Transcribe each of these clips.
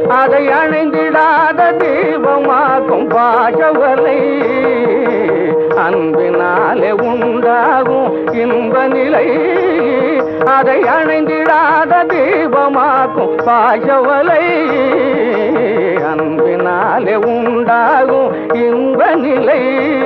அதை அணைந்திடாத தீபமாக்கும் பாசவலை அன்பினாலே உண்டாகும் இன்ப நிலை அதை அணைந்திடாத தீபமாக்கும் பாசவலை அன்பினாலே உண்டாகும் இன்ப நிலை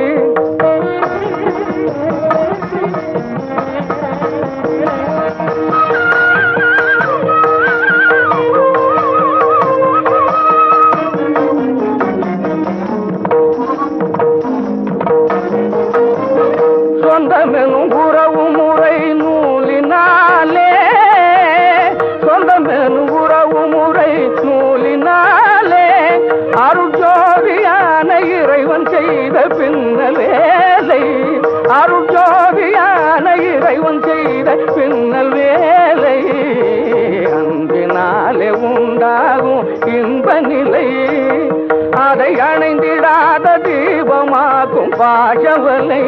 சொந்தமெனும் உறவு முறை நூலினாலே சொந்தமெனும் உறவு முறை நூலினாலே அருஜோதியான இறைவன் செய்த பின்னல் வேலை அருஜோதியான இறைவன் செய்த பின்னல் வேலை அன்பினாலே உண்டாகும் இன்ப நிலை அதை அணைந்திடாத தீபமாக்கும் பாசவலை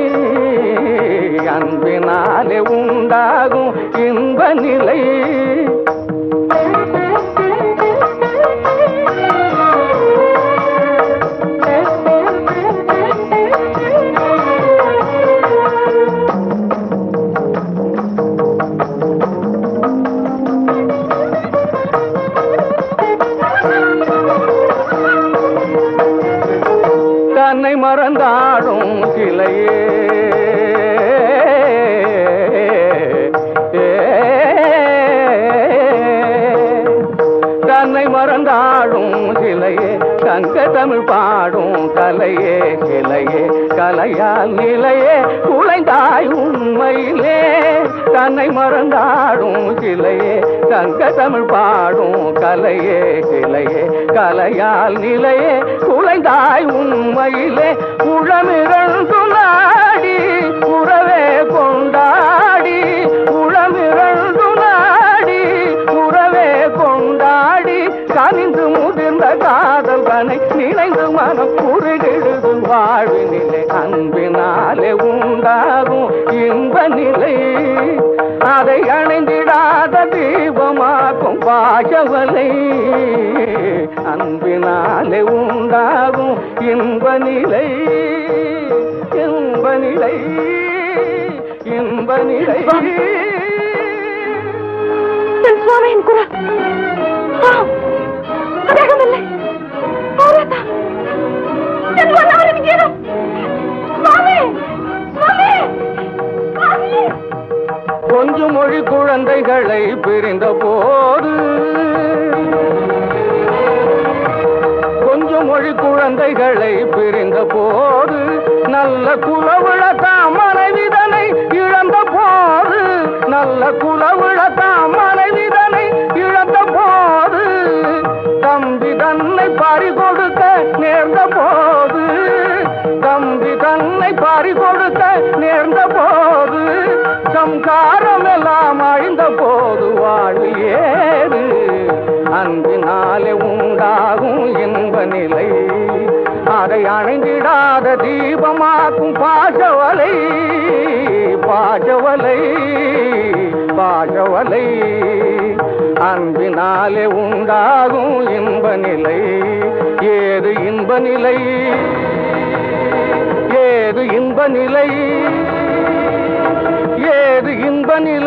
அன்பினாலே உண்டாகும் இன்ப நிலை தன்னை மறந்தாடும் சிலையே தன்னை மறந்தாடும் சிலையே சங்க தமிழ் பாடும் கலையே சிலையே கலையால் நிலையே குலைந்தாய் உண்மையிலே தன்னை மறந்தாடும் சிலையே சங்க தமிழ் பாடும் கலையே சிலையே கலையால் நிலையே குலைந்தாய் உண்மையிலே உளமிரண்டு நாடி உறவே கொண்டாடி உளமிரண்டு நாடி உறவே கொண்டாடி கனிந்து முதிர்ந்த காதல் கனை நினைந்து மனம் உருகிடுது வாழ்வினிலே அன்பினாலே உண்டாகும் இன்ப நிலை அதை அணைந்திடாத தீபமாக்கும் பாசவலை அன்பினாலே உண்டாகும் இன்ப நிலை இன்ப நிலை இன்ப நிலை என் சுவாமியின் குரல் ஆ, അദ്ദേഹമല്ലേ ആരാ എൻ വല്ലാതെ ഗീതം സ്വാമി സ്വാമി സ്വാമി கொஞ்சு மொழி குழந்தைகளை பிரிந்த போது கொஞ்சு மொழி குழந்தைகளை பிரிந்த போது நல்ல குலவிழத்தா மனைவிதனை இழந்த போது நல்ல குலவிழத்தா மனைவிதனை இழந்த போது தம்பி தன்னை பறி கொடுக்க நேர்ந்த போது தம்பி தன்னை பறி கொடுக்க நேர்ந்த போது சம்காரம் எல்லாம் அழிந்த போது வாழ்வு ஏது அன்பினாலே உண்டாகும் இன்ப நிலை அதை அணைந்திடாத தீபமாக்கும் பாசவலை பாசவலை பாசவலை அன்பினாலே உண்டாகும் இன்ப நிலை ஏது இன்ப நிலை ஏது இன்ப நிலை ஏது இன்ப நிலை